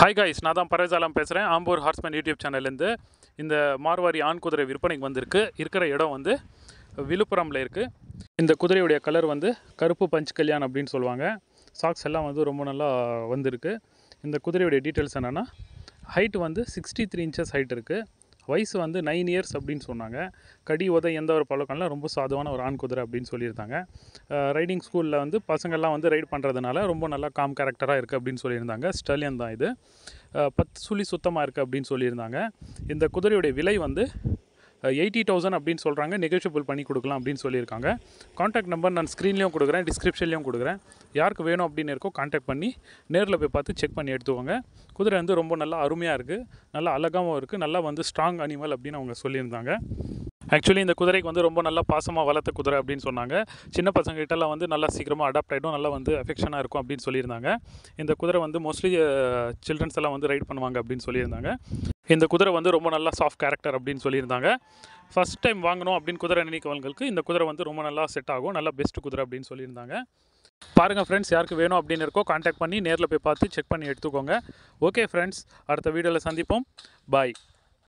hi guys நான் தான் பரேசாலம் பேசுகிறேன் ஆம்பூர் ஹார்ஸ்மேன் யூடியூப் சேனல்லேருந்து இந்த மார்வாரி ஆண் குதிரை விற்பனைக்கு வந்திருக்கு இருக்கிற இடம் வந்து விழுப்புரமில் இருக்குது இந்த குதிரையுடைய கலர் வந்து கருப்பு பஞ்ச் கல்யாண் அப்படின்னு சொல்லுவாங்க சாக்ஸ் எல்லாம் வந்து ரொம்ப நல்லா வந்திருக்கு இந்த குதிரையுடைய டீட்டெயில்ஸ் என்னென்னா ஹைட் வந்து சிக்ஸ்டி த்ரீ இன்ச்சஸ் ஹைட் இருக்குது வயசு வந்து நைன் இயர்ஸ் அப்படின்னு சொன்னாங்க கடி உதை எந்த ஒரு பழக்கம்லாம் ரொம்ப சாதுவான ஒரு ஆண் குதிரை அப்படின்னு சொல்லியிருந்தாங்க ரைடிங் ஸ்கூலில் வந்து பசங்கள்லாம் வந்து ரைட் பண்ணுறதுனால ரொம்ப நல்லா காம் கேரக்டராக இருக்குது அப்படின்னு சொல்லியிருந்தாங்க ஸ்டலியன் தான் இது அஹ், பத்து சுழி சுத்தமாக இருக்குது அப்படின்னு சொல்லியிருந்தாங்க இந்த குதிரையுடைய விலை வந்து எயிட்டி தௌசண்ட் அப்படின்னு சொல்கிறாங்க நெகோஷியபிள் பண்ணி கொடுக்கலாம் அப்படின்னு சொல்லியிருக்காங்க காண்டாக்ட் நம்பர் நான் ஸ்க்ரீன்லேயும் கொடுக்குறேன் டிஸ்கிரிப்ஷன்லேயும் கொடுக்குறேன் யாருக்கு வேணும் அப்படின்னு இருக்கோ காண்டாக்ட் பண்ணி நேரில் போய் பார்த்து செக் பண்ணி எடுத்துக்கோங்க குதிரை வந்து ரொம்ப நல்லா அருமையாக இருக்குது நல்லா அழகாகவும் இருக்குது நல்லா வந்து ஸ்ட்ராங் அனிமல் அப்படின்னு அவங்க சொல்லியிருந்தாங்க ஆக்சுவலி இந்த குதிரைக்கு வந்து ரொம்ப நல்லா பாசமாக வளர்த்த குதிரை அப்படின்னு சொன்னாங்க சின்ன பசங்க கிட்டலாம் வந்து நல்லா சீக்கிரமாக அடாப்ட் ஆகிடும் நல்லா வந்து அஃபெக்ஷனாக இருக்கும் அப்படின்னு சொல்லியிருந்தாங்க இந்த குதிரை வந்து மோஸ்ட்லி சில்ட்ரன்ஸ் எல்லாம் வந்து ரைட் பண்ணுவாங்க அப்படின்னு சொல்லியிருந்தாங்க இந்த குதிரை வந்து ரொம்ப நல்லா சாஃப்ட் கேரக்டர் அப்படின்னு சொல்லியிருந்தாங்க ஃபஸ்ட் டைம் வாங்கணும் அப்படின்னு குதிரை நினைக்கவங்களுக்கு இந்த குதிரை வந்து ரொம்ப நல்லா செட் ஆகும் நல்லா பெஸ்ட் குதிரை அப்படின்னு சொல்லியிருந்தாங்க பாருங்கள் ஃப்ரெண்ட்ஸ் யாருக்கு வேணும் அப்படின்னு இருக்கோ காண்டாக்ட் பண்ணி நேரில் போய் பார்த்து செக் பண்ணி எடுத்துக்கோங்க ஓகே ஃப்ரெண்ட்ஸ் அடுத்த வீடியோவில் சந்திப்போம் பாய்